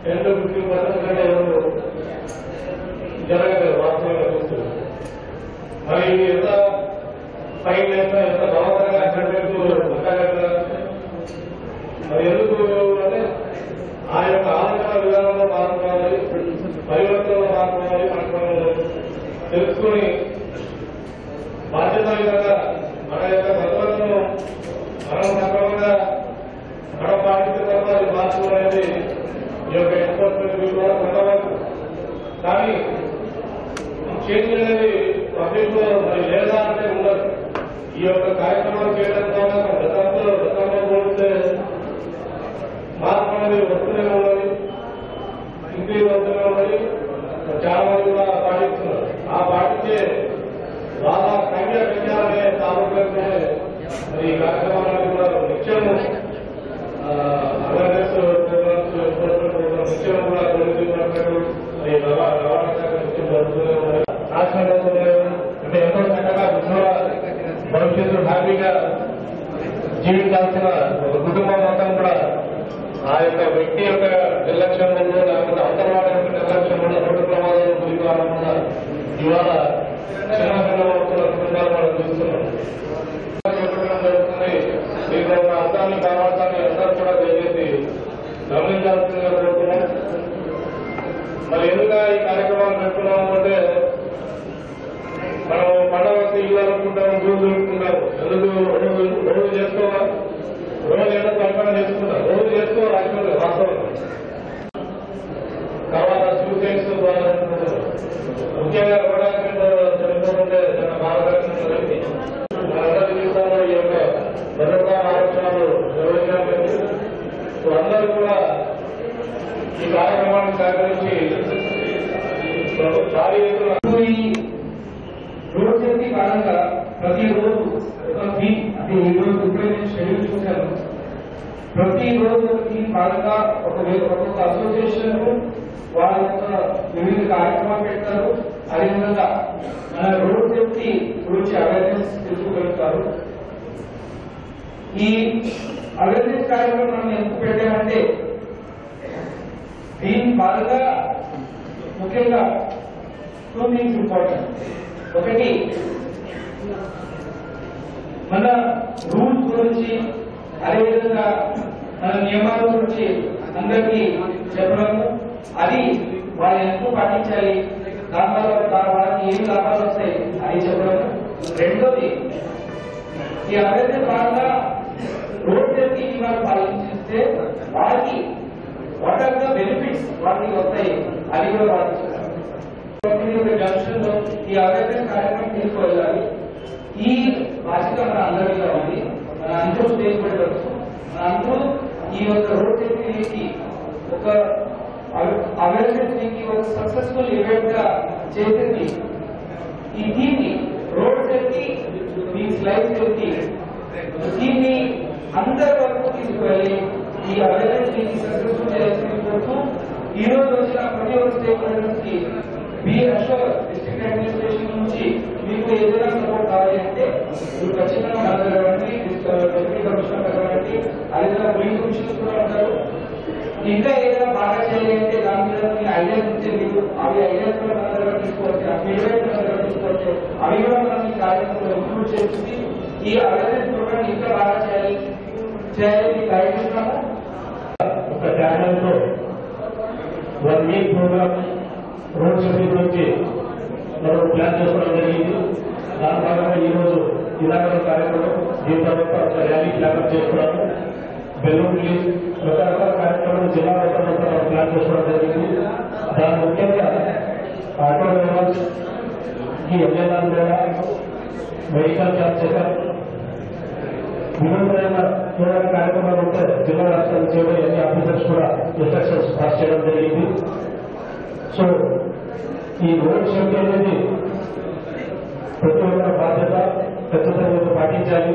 ten to fifteen percent కంటే ఎవరు జరగలేదు వాస్తవంగా చూస్తుంది మరి ఇది ఎంత ఫైన్ ఎంత ఎంత బలవంతంగా అడ్వర్టైజ్ మరి ఎందుకు అంటే ఆ యొక్క ఆలోచన విధానంలో మార్చుకోవాలి పరివర్తనలో మార్చుకోవాలి మనకు తెలుసుకొని బాధ్యతాయుతంగా మన యొక్క సందర్భంలో మనం సక్రమంగా మనం పాటించిన తర్వాత అది మార్పు అనేది ఈ యొక్క ఎన్ఫోర్స్మెంట్ కూడా కొంతవరకు కానీ చేంజ్ అనేది పబ్లిక్ లో మరి లేదా అంటే ఉండదు ఈ యొక్క కార్యక్రమాలు చేయడం ద్వారా గతంలో గతంలో పోలిస్తే మార్పు అనేది వస్తూనే ఉన్నది ఇంక్రీజ్ అవుతూనే ఉన్నది చాలా మంది కూడా పాటిస్తున్నారు ఆ పాటించే వాళ్ళ సంఖ్య పెంచాలనే తాలూకంటే మరి ఈ కార్యక్రమాలను కూడా నిత్యం అవేర్నెస్ ప్రోగ్రామ్స్ ఎన్ఫోర్స్మెంట్ ప్రోగ్రామ్ నిత్యం కూడా జరుగుతున్నట్టు మరి రవాణా రవాణా శాఖ నిత్యం జరుగుతూనే ఉన్నాయి నాశనం అవుతున్నాయి అంటే ఎంతో చక్కగా ఉజ్వల భవిష్యత్తు హ్యాపీగా జీవించాల్సిన ఒక కుటుంబం మొత్తం కూడా ఆ యొక్క వ్యక్తి యొక్క నిర్లక్ష్యం వల్ల లేకపోతే అంతర్వాద యొక్క నిర్లక్ష్యం వల్ల రోడ్డు ప్రమాదాలు గురి కావడం వల్ల ఇవాళ చిన్న పిల్లల కుటుంబాలు మనం చూస్తున్నాం చెప్పడం జరుగుతుంది దీంట్లో ఉన్న అర్థాన్ని కావాల్సాన్ని అందరూ కూడా దయచేసి గమనించాల్సిందిగా కోరుతున్నాం మరి ఎందుకు ఈ కార్యక్రమాలు పెట్టుకున్నాము అంటే మనం పండగ వస్తే ఇల్లు అనుకుంటాం దూరు దొరుకుతుంటాం ఎందుకు రోజు రోజు చేసుకోవాలి రోజు ఏదో కల్పన చేసుకుంటాం రోజు చేసుకోవాలి యాక్చువల్గా వాస్తవం తర్వాత సూసైడ్స్ ద్వారా ముఖ్యంగా రోడ్ యాక్సిడెంట్ చనిపోతుంటే చాలా బాధాకరంగా జరిగింది మనందరి జీవితంలో ఈ యొక్క భద్రతా ఆలోచనలు నిర్వహించడం జరిగింది సో అందరూ కూడా ఈ కార్యక్రమాన్ని సహకరించి భారీ ఎత్తున ఈ రోడ్ సేఫ్టీ కారణంగా ప్రతిరోజు ఒక థీమ్ అంటే ఈ రోజు ఇప్పుడే నేను షెడ్యూల్ చూశాను ప్రతిరోజు ఒక థీమ్ కారణంగా ఒక వే- ఒక్కొక్క అసోసియేషన్ వాళ్ళ యొక్క వివిధ కార్యక్రమాలు పెడతారు అదేవిధంగా మన రోడ్ సేఫ్టీ గురించి అవేర్నెస్ తెలుసుకోగలుగుతారు ఈ అవేర్నెస్ కార్యక్రమం మనం ఎందుకు పెట్టామంటే దీని బాగా ముఖ్యంగా టూ థింగ్స్ ఇంపార్టెంట్ ఒకటి మన రూల్స్ గురించి అదేవిధంగా మన నియమాల గురించి అందరికీ చెప్పడము అది వాళ్ళు ఎందుకు పాటించాలి దానివల్ల దా- వాళ్ళకి ఏం లాభాలు వస్తాయి అది చెప్పడము రెండోది ఈ అవేర్నెస్ భాగంగా రోడ్ సేఫ్టీ వాళ్ళు పాటించిస్తే వాళ్ళకి వాట్ ఆర్ ద బెనిఫిట్స్ వాళ్ళకి వస్తాయి అది కూడా పాటించాలి జంక్షన్ లో ఈ అవేర్నెస్ కార్యక్రమం తీసుకువెళ్ళాలి ఈ బాధ్యత మన అందరి మీద ఉంది మన అందరూ స్టేజ్ పెట్టవచ్చు మన అందరూ ఈ యొక్క రోడ్ సేఫ్టీకి ఒక అవేర్నెస్ కి ఒక సక్సెస్ఫుల్ ఈవెంట్ గా చేసింది ఈ దీన్ని road safety means life safety దీన్ని అందరి వరకు తీసుకువెళ్ళి ఈ అవేర్నెస్ ని సక్సెస్ఫుల్ చేయాల్సింది కోరుతూ ఈ రోజు వచ్చిన ప్రతి ఒక్క స్టేక్ హోల్డర్స్ కి బి అష్యూర్ డిస్ట్రిక్ట్ అడ్మినిస్ట్రేషన్ నుంచి మీకు ఏదైనా సపోర్ట్ కావాలి అంటే మీరు ఖచ్చితంగా మన దగ్గర రండి డిప్యూటీ కమిషనర్ దగ్గర రండి అదేవిధంగా పోలీస్ కమిషనర్ కూడా ఉంటారు ఇంకా ఏదైనా బాగా చేయాలి అంటే దాని మీద మీ ఐడియాస్ ఉంటే మీరు అవి ఐడియాస్ కూడా మన దగ్గర తీసుకోవచ్చు ఆ ఫీడ్బ్యాక్ మన దగ్గర తీసుకోవచ్చు అవి కూడా మనం ఈ కార్యక్రమంలో ఇంక్లూడ్ చేసి ఈ అవేర్నెస్ ప్రోగ్రామ్ ఇంకా బాగా చేయాలి చేయాలని ప్రయత్నిస్తున్నాము ఒక ఛానల్ తో one week program road safety గురించి మనం ప్లాన్ చేసుకోవడం జరిగింది దాని భాగంగా ఈ రోజు ఇలాంటి కార్యక్రమం దీని తర్వాత ఒక ర్యాలీ ప్లాన్ చేసుకున్నాము బెలూన్ రిలీజ్ రకరకాల కార్యక్రమాలు జిల్లా మొత్తంలో కూడా మనం ప్లాన్ చేసుకోవడం జరిగింది దాని ముఖ్యంగా ఆటో డ్రైవర్స్ కి ఎమ్మెల్యేలు కూడా వెహికల్ చార్జ్ చేశారు వినూత్నమైన చూడడానికి కార్యక్రమాలు ఉంటే జిల్లా రాష్ట్రాలు చేయడం అన్ని ఆఫీసర్స్ కూడా ఇన్స్ట్రక్షన్స్ పాస్ చేయడం జరిగింది సో ఈ రోడ్ సేఫ్టీ అనేది ప్రతి ఒక్క బాధ్యత ఖచ్చితంగా పాటించాలి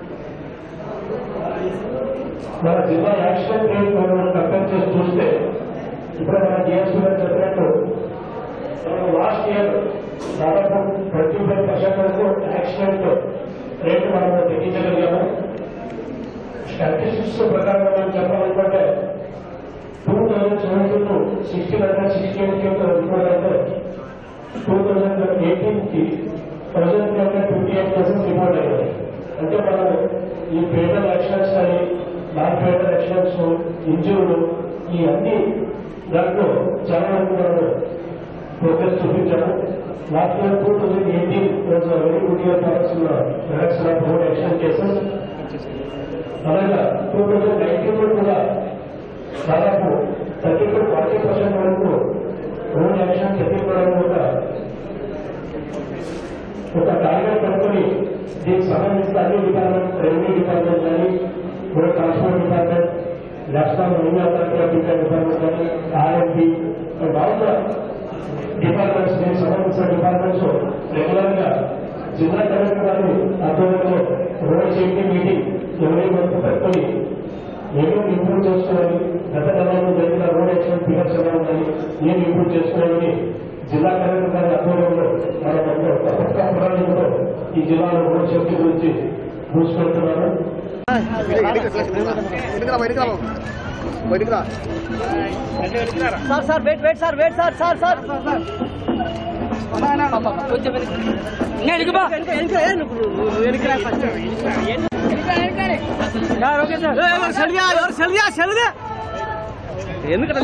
మన జిల్లా యాక్సిడెంట్ రేట్ మనం కంపేర్ చేసి చూస్తే ఇప్పుడు మన డిఎస్పీ గారు చెప్పినట్టు మనం లాస్ట్ ఇయర్ దాదాపు ట్వంటీ ఫైవ్ పర్సెంట్ వరకు యాక్సిడెంట్ రేటు మనం తగ్గించగలిగాము స్టాటిస్టిక్స్ ప్రకారం మనం చెప్పాలనుకుంటే two thousand seventeen sixty hundred sixty eight report two thousand eighteen కి ప్రజెంట్ కంటే ఫిఫ్టీ ఎయిట్ పర్సెంట్ రిపోర్ట్ అయ్యాయి అంటే మనం ఈ పేటల్ యాక్షన్స్ కానీ నాన్ పేటల్ యాక్షన్స్ ఇంజూర్డ్ ఈ అన్ని దాంట్లో చాలా వరకు మనం ప్రోగ్రెస్ చూపించాము last year two thousand eighteen was very good year for us reduction of road action cases అలాగే టూ థౌజండ్ నైన్టీన్ లో కూడా దాదాపు థర్టీ టు ఫార్టీ పర్సెంట్ వరకు రోడ్ యాక్షన్ తగ్గిపోవడం వల్ల ఒక టార్గెట్ పెట్టుకుని దీనికి సంబంధించిన అన్ని డిపార్ట్మెంట్ రెవెన్యూ డిపార్ట్మెంట్ కానీ road transport department national revenue authority of India department కానీ ఆర్ఎంపీ ఆల్ ద డిపార్ట్మెంట్స్ దీనికి సంబంధించిన డిపార్ట్మెంట్స్ రెగ్యులర్ గా జిల్లా కలెక్టర్ గారి ఆధ్వర్యంలో రోడ్ సేఫ్టీ మీటింగ్ ఎవరి వరకు పెట్టుకుని ఏమేమి ఇంప్రూవ్ చేసుకోవాలి గత కాలంలో జరిగిన రోడ్ యాక్సిడెంట్ ఫిగర్స్ ఎలా ఉన్నాయి ఏమి ఇంప్రూవ్ చేసుకోవాలని జిల్లా కలెక్టర్ గారి ఆధ్వర్యంలో మన ఒక కొత్త ప్రణాళికతో ఈ జిల్లాలో రోడ్ సేఫ్టీ గురించి దూసుకెళ్తున్నారు sir sir wait wait sir wait sir sir sir కొంచెం వెనక్కి సార్ ఓకే సార్ సెల్వియా ఎవరు సెల్వియా సెల్వియా ఎందుకంటే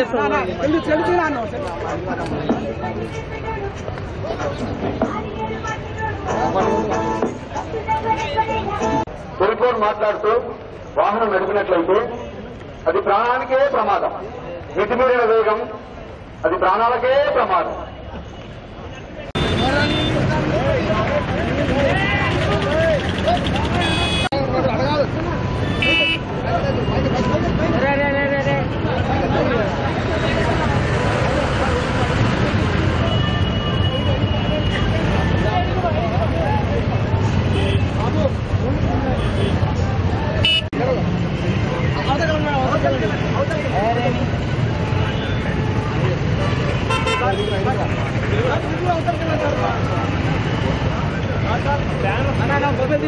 టెలిఫోన్ మాట్లాడుతూ వాహనం నడిపినట్లయితే అది ప్రాణానికే ప్రమాదం మితిమీరిన వేగం అది ప్రాణాలకే ప్రమాదం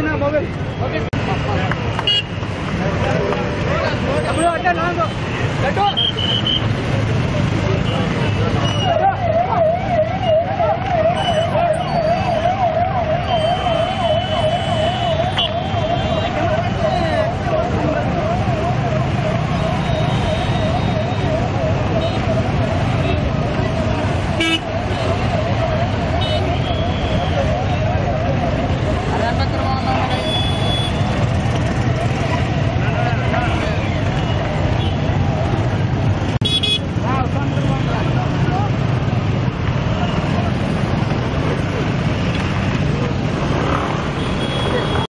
మొబైల్